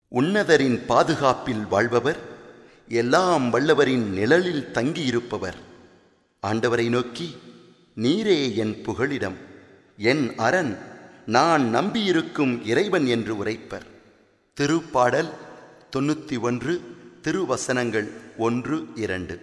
உன்னதரின் பாதுகாப்பில் வாழ்பவர் எல்லாம் வல்லவரின் நிழலில் தங்கியிருப்பவர் ஆண்டவரை நோக்கி நீரே என் புகழிடம் என் அரண் நான் நம்பியிருக்கும் இறைவன் என்று உரைப்பர் திருப்பாடல் தொண்ணூற்றி ஒன்று திருவசனங்கள் ஒன்று இரண்டு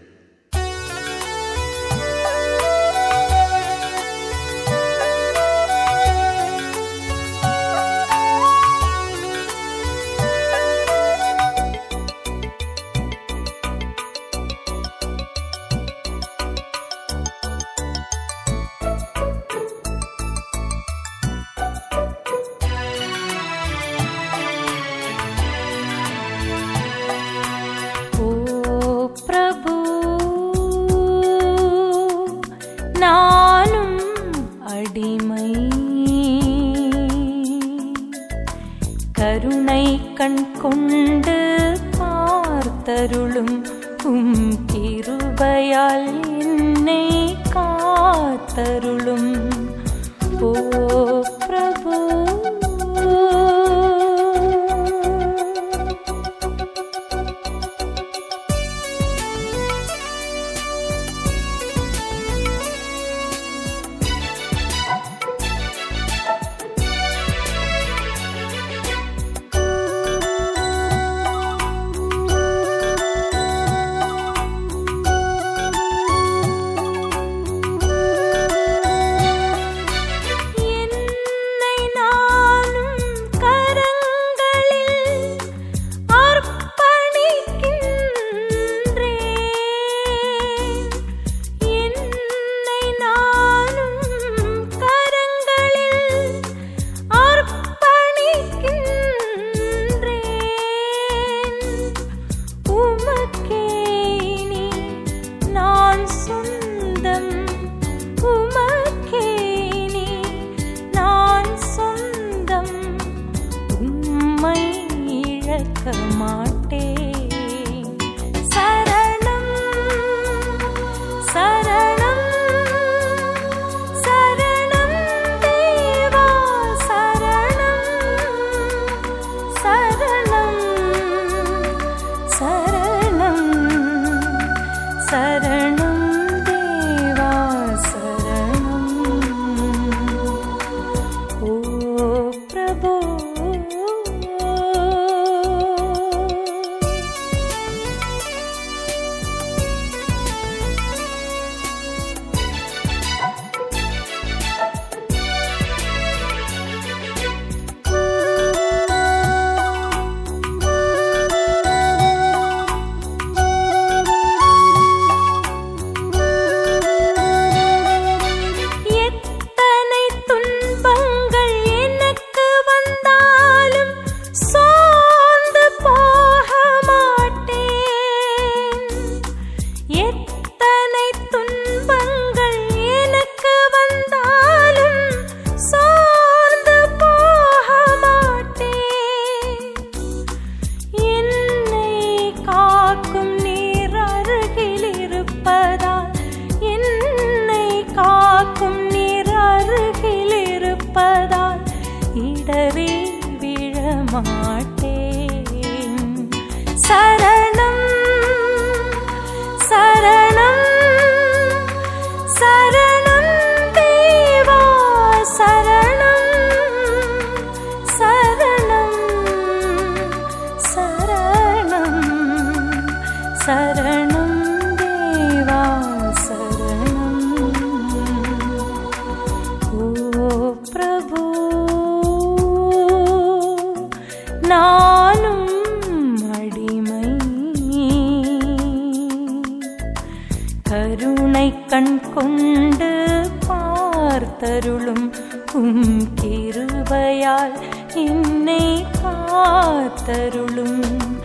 ஓ பிரபு நானும் அடிமை கருணை கண் கொண்டு பார்த்தருளும் உம் கிருபையால் என்னை காத்தருளும் ஓ பிரபு என்னை நானும் கரங்களில் அர்ப்பணிக்கின்றேன் என்னை நானும் கரங்களில் அர்ப்பணிக்கின்றேன் உமக்கே இனி நான் சொந்தம் உமக்கே இனி நான் சொந்தம் உம்மை இழக்க மாட்டேன் சரணம் சரணம் சரணம் தேவா சரணம் சரணம் சரணம் சரணம் தேவா சரணம் ஓ பிரபு எத்தனை துன்பங்கள் எனக்கு வந்தாலும் சோர்ந்து போக மாட்டேன் எத்தனை துன்பங்கள் எனக்கு வந்தாலும் சோர்ந்து போக மாட்டேன் என்னை காக்கும் நீர் அருகில் இருப்பதால் என்னை காக்கும் நீர் அருகில் இருப்பதால் இடறி விழமாட்டேன் சரணம் சரணம் சரணம் தேவா சரணம் சரணம் சரணம் சரணம் தேவா சரணம் ஓ பிரபு நானும் அடிமை கருணை கண் கொண்டு பார்த்தருளும் உம் கிருபையால் என்னை காத்தருளும்